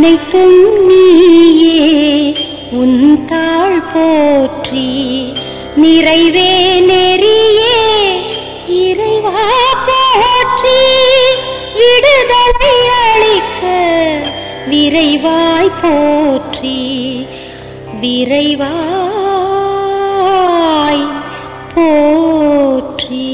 அனைத்தும் நீயே உன் தாழ் போற்றி நிறைவே நெறியே இறைவா போற்றி விடுதலை அளிக்க விரைவாய் போற்றி விரைவாய் போற்றி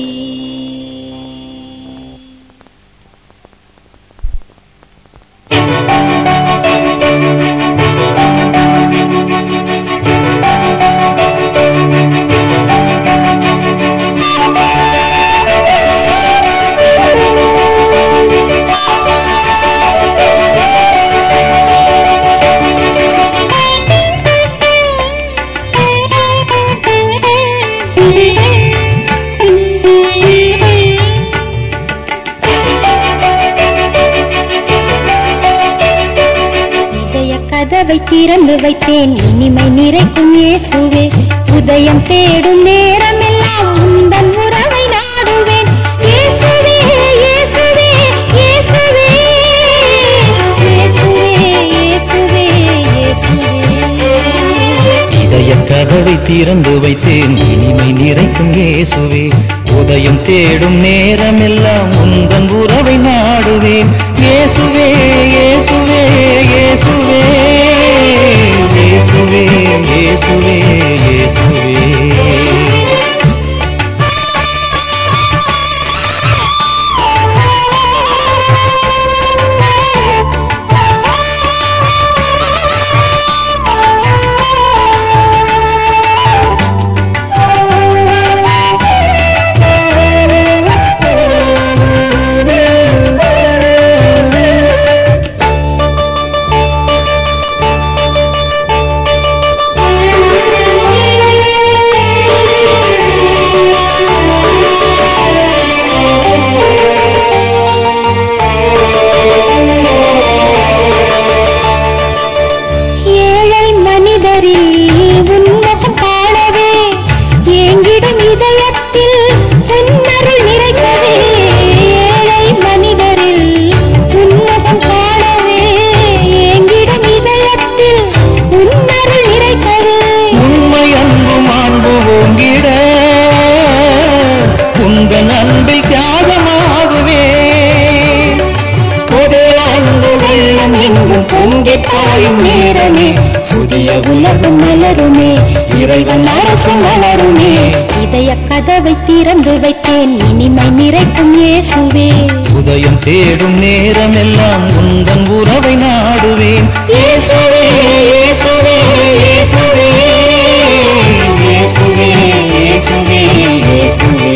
இதய கதவை திறந்து வைத்தேன் இனிமை நிறைக்கும் இயேசுவே உதயம் தேடும் நேரமெல்லாம் உந்தன் உறவை நாடுவேன் இயேசுவே இயேசுவே இயேசுவே இயேசுவே இயேசுவே இயேசுவே இதய கதவை திறந்து வைத்தேன் இனிமை நிறைக்கும் இயேசுவே உதயம் தேடும் நேரமெல்லாம் உந்தன் உறவை நாடுவேன் இயேசுவே இயேசுவே இயேசுவே இயேசுவே இயேசுவே இயேசுவே ஏழை மனிதரில் உன்முகம் காணவே ஏங்கிடும் இதயத்தில் உன்னருள் நிறைக்கவே ஏழை மனிதரில் உன்முகம் காணவே ஏங்கிடும் இதயத்தில் உன்னருள் நிறைக்கவே உண்மை அன்பு மாண்பு ஓங்கிட உங்கள் அன்பை தியாகமாகுவே ஒரே அன்பு வெள்ளம் எங்கும் பொங்கி பாயும் நேரமே புதிய உலகம் மலருமே இறைவன் அரசு மலருமே இதய கதவை திறந்து வைத்தேன் இனிமை நிறைக்கும் இயேசுவே உதயம் தேடும் நேரமெல்லாம் உந்தன் உறவை நாடுவேன் இயேசுவே இயேசுவே இயேசுவே இயேசுவே இயேசுவே இயேசுவே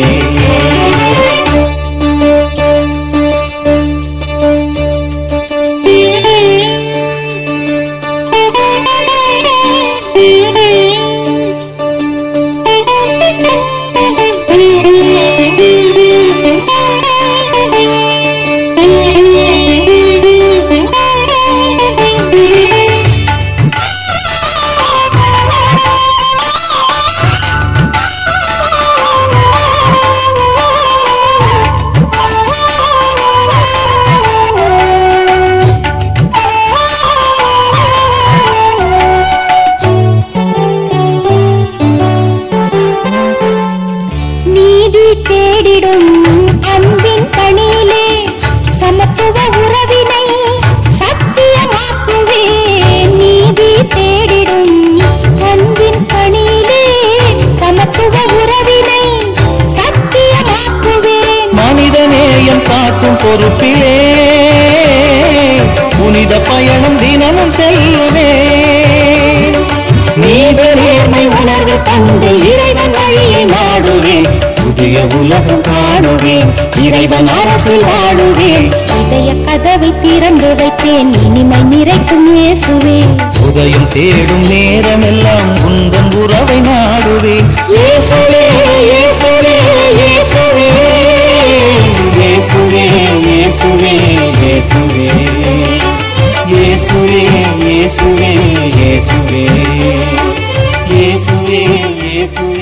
நீதி தேடிடும் அன்பின் பணியிலே சமத்துவ உறவினை சத்தியமாக்குவே நீதி தேடிடும் அன்பின் பணியிலே சமத்துவ உறவினை சத்தியமாக்குவேன் மனிதநேயம் காக்கும் பொறுப்பிலே புனித பயணம் தினமும் செல்லுவேன் நீத நேர்மை உணர்வு தந்து இறைவன் வழியை நாடுவேன் புதிய உலகம் காணுவேன் இறைவன் அரசில் வாழுவேன் இதய கதவை திறந்து வைத்தேன் இனிமை நிறைக்கும் இயேசுவே உதயம் தேடும் நேரமெல்லாம் உந்தன் உறவை நாடுவேன் இயேசுவே இயேசுவே இயேசுவே இயேசுவே இயேசுவே இயேசுவே இயேசுவே இயேசுவே இயேசுவே இயேசுவே இயேசுவே